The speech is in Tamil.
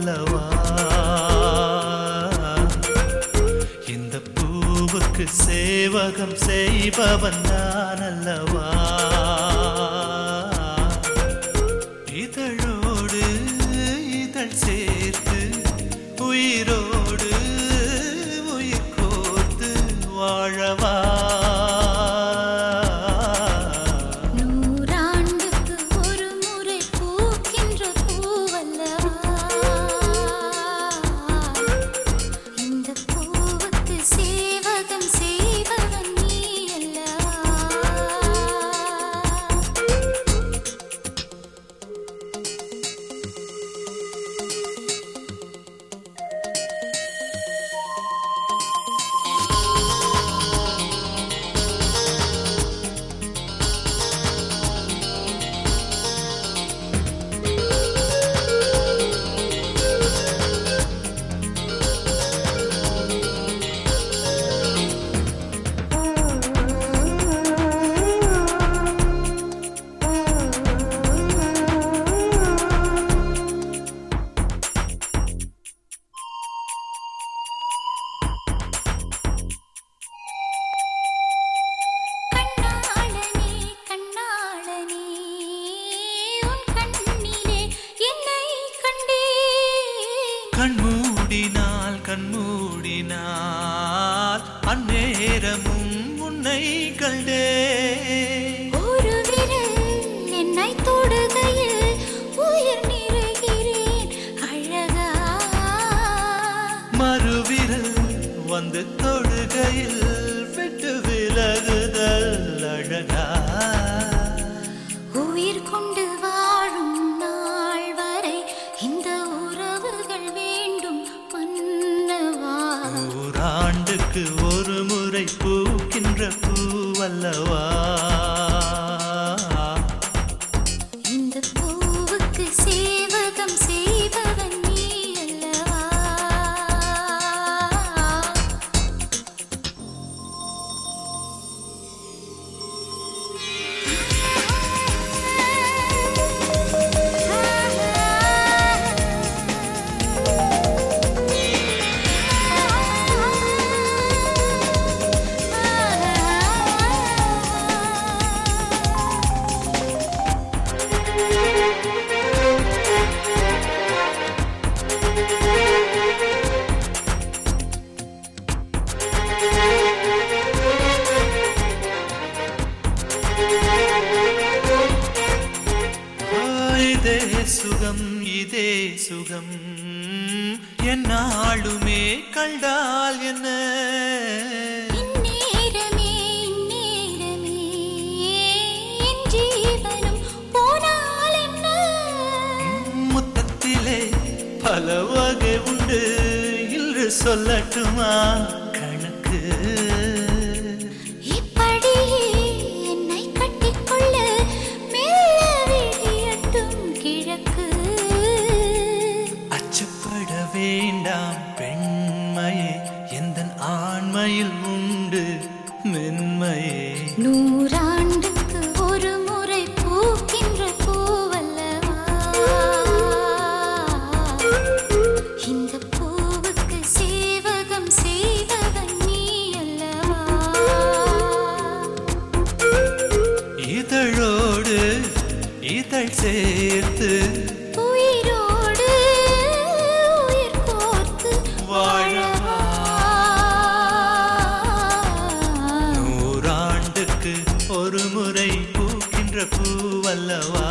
அல்லவா இந்த பூவுக்கு சேவகம் செய்பவன் நான் அல்லவா இதழோடு இதழ் சேர்த்து உயிரோடு உயிர் கோர்த்து வாழவா நூறாண்டுக்கு ஒரு முறை பூக்கின்ற பூவல்லவா இந்த பூவுக்கு சேவகம் செய்பவன் நீ அல்லவா கண்ணாளனே கண்ணாளனே உன் கண்ணிலே என்னை கண்டேன் கண்மூடினால் கண்மூடினால் அந்நேரமும் உன்னை கண்டே ஒரு விரல் என்னை தொடுகையில் உயிர் நிறைகிறேன் அழகா மறுவிரல் வந்து தொடுகையில் விட்டு விலகுதல் அழகா உயிர் கொண்டு வாழும் நாள் வரை இந்த உறவுகள் வேண்டும் மன்னவா நூறாண்டுக்கு ஒரு முறை பூக்கின்ற பூவல்லவா இந்த பூவுக்கு சேவகம் செய்பவன் நீ அல்லவா ஆ, இதே சுகம் இதே சுகம் என்னாளுமே கண்டால் என்ன இந்நேரமே இந்நேரமே என் ஜீவனும் போனால் என்ன முத்தத்திலே பல வகை உண்டு இன்று சொல்லட்டுமா கணக்கு இப்படியே என்னை கட்டிக்கொள்ள மெல்ல விழியட்டும் கிழக்கு அச்சப்பட வேண்டாம் பெண்மையே எந்த ஆண்மையில் உண்டு மென்மையே நூறாண்டுக்கு ஒரு முறை பூக்கின்ற பூவல்லவா இந்த பூவுக்கு சேவகம் செய்பவன் நீ அல்லவா இதழோடு இதழ் சேர்த்து உயிரோடு உயிர் கோர்த்து வாழவா. வாழவா நூறாண்டுக்கு ஒரு முறை பூக்கின்ற பூவல்லவா